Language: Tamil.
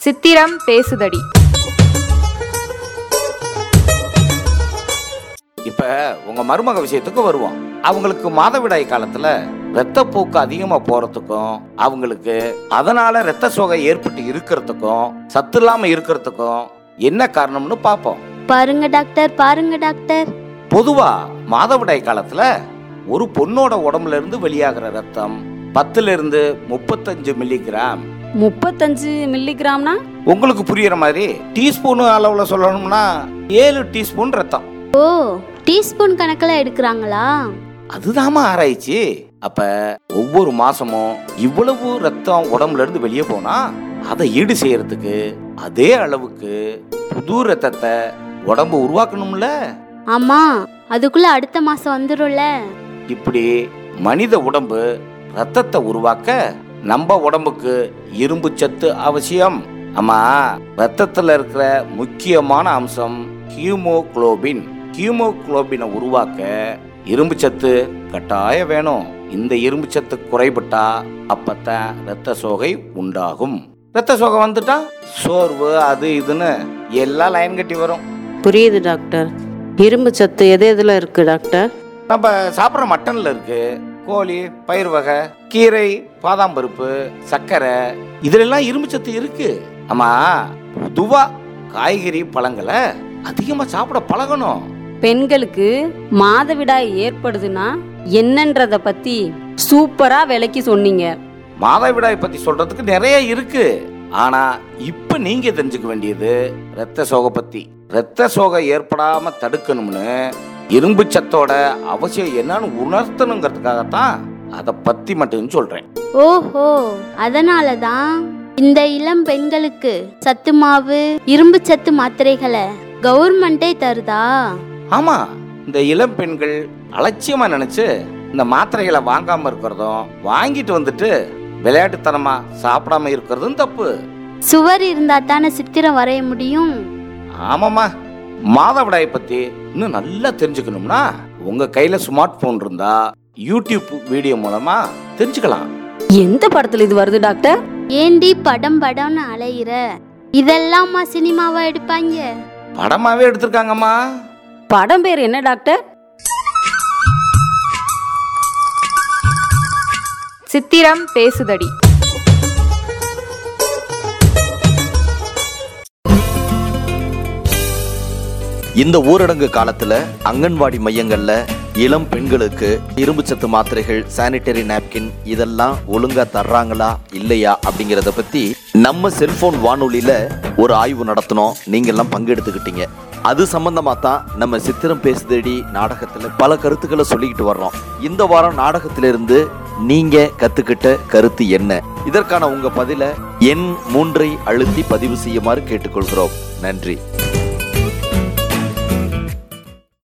சித்திரம் பேசுதடி இப்ப உங்க மருமக விஷயத்துக்கு வருவோம் அவங்களுக்கு மாதவிடாய் காலத்துல ரத்தப்போக்கு அதிகமா போறதுக்கும் அவங்களுக்கு அதனால ரத்த சோகை ஏற்பட்டு இருக்கிறதுக்கும் சத்து இல்லாம இருக்கிறதுக்கும் என்ன காரணம்னு பார்ப்போம் பாருங்க டாக்டர் பாருங்க டாக்டர் பொதுவா மாதவிடாய் காலத்துல ஒரு பொண்ணோட உடம்புல இருந்து வெளியாகிற ரத்தம் பத்துல இருந்து முப்பத்தஞ்சு மில்லிகிராம் முப்பத்தஞ்சு மில்லிகிராம்னா உங்களுக்கு புரியுற மாதிரி டீஸ்பூன் அளவுல சொல்லணும்னா ஏழு டீஸ்பூன் ரத்தம் ஓ டீஸ்பூன் கணக்கில் எடுக்கிறாங்களா அதுதாம்மா ஆராய்ச்சி அப்ப ஒவ்வொரு மாசமும் இவ்வளவு ரத்தம் உடம்புல இருந்து வெளியே போனா அதை ஈடு செய்யறதுக்கு அதே அளவுக்கு புது ரத்தத்தை உடம்பு உருவாக்கணும்ல ஆமா அதுக்குள்ள அடுத்த மாசம் வந்துரும்ல இப்படி மனித உடம்பு ரத்தத்தை உருவாக்க நம்ம உடம்புக்கு இரும்பு சத்து அவசியம் ஆமா ரத்தத்துல இருக்கிற முக்கியமான அம்சம் ஹீமோகுளோபின் ஹீமோகுளோபினை உருவாக்க இரும்பு சத்து கட்டாயம் வேணும் இந்த இரும்பு சத்து குறைபட்டா அப்பத்தான் ரத்த சோகை உண்டாகும் ரத்த சோகை வந்துட்டா சோர்வு அது இதுன்னு எல்லாம் லைன் கட்டி வரும் புரியுது டாக்டர் இரும்பு சத்து எது எதில் இருக்கு டாக்டர் நம்ம சாப்பிட்ற மட்டன்ல இருக்கு கோழி பயிர் வகை கீரை பாதாம் பருப்பு சர்க்கரை இதுலெல்லாம் இரும்பு சத்து இருக்கு ஆமா பொதுவா காய்கறி பழங்களை அதிகமா சாப்பிட பழகணும் பெண்களுக்கு மாதவிடாய் ஏற்படுதுன்னா என்னன்றத பத்தி சூப்பரா விளக்கி சொன்னீங்க மாதவிடாய் பத்தி சொல்றதுக்கு நிறைய இருக்கு ஆனா இப்ப நீங்க தெரிஞ்சுக்க வேண்டியது ரத்த சோகை பத்தி ரத்த சோகை ஏற்படாம தடுக்கணும்னு இரும்பு சத்தோட அவசியம் என்னன்னு உணர்த்தணுங்கிறதுக்காகத்தான் அதை பத்தி மட்டும் சொல்றேன் ஓஹோ அதனால தான் இந்த இளம் பெண்களுக்கு சத்து மாவு இரும்பு சத்து மாத்திரைகளை கவர்மெண்டே தருதா ஆமா இந்த இளம் பெண்கள் அலட்சியமா நினைச்சு இந்த மாத்திரைகளை வாங்காம இருக்கிறதும் வாங்கிட்டு வந்துட்டு விளையாட்டுத்தனமா சாப்பிடாம இருக்கிறதும் தப்பு சுவர் இருந்தா தானே சித்திரம் வரைய முடியும் ஆமாம்மா மாதவிடாய் பத்தி இன்னும் நல்லா தெரிஞ்சுக்கணும்னா உங்க கையில ஸ்மார்ட் போன் இருந்தா யூடியூப் வீடியோ மூலமா தெரிஞ்சுக்கலாம் எந்த படத்துல இது வருது டாக்டர் ஏண்டி படம் படம்னு அலையிற இதெல்லாமா சினிமாவா எடுப்பாங்க படமாவே எடுத்திருக்காங்கம்மா படம் பேர் என்ன டாக்டர் சித்திரம் பேசுதடி இந்த ஊரடங்கு காலத்துல அங்கன்வாடி மையங்கள்ல இளம் பெண்களுக்கு இரும்பு சத்து மாத்திரைகள் சானிட்டரி நாப்கின் இதெல்லாம் ஒழுங்கா தர்றாங்களா இல்லையா அப்படிங்கறத பத்தி நம்ம செல்போன் வானொலியில ஒரு ஆய்வு நடத்தினோம் நீங்க எல்லாம் பங்கெடுத்துக்கிட்டீங்க அது சம்பந்தமா தான் நம்ம சித்திரம் பேசுதடி நாடகத்துல பல கருத்துக்களை சொல்லிக்கிட்டு வர்றோம் இந்த வாரம் நாடகத்திலிருந்து நீங்க கத்துக்கிட்ட கருத்து என்ன இதற்கான உங்க பதில எண் மூன்றை அழுத்தி பதிவு செய்யுமாறு கேட்டுக்கொள்கிறோம் நன்றி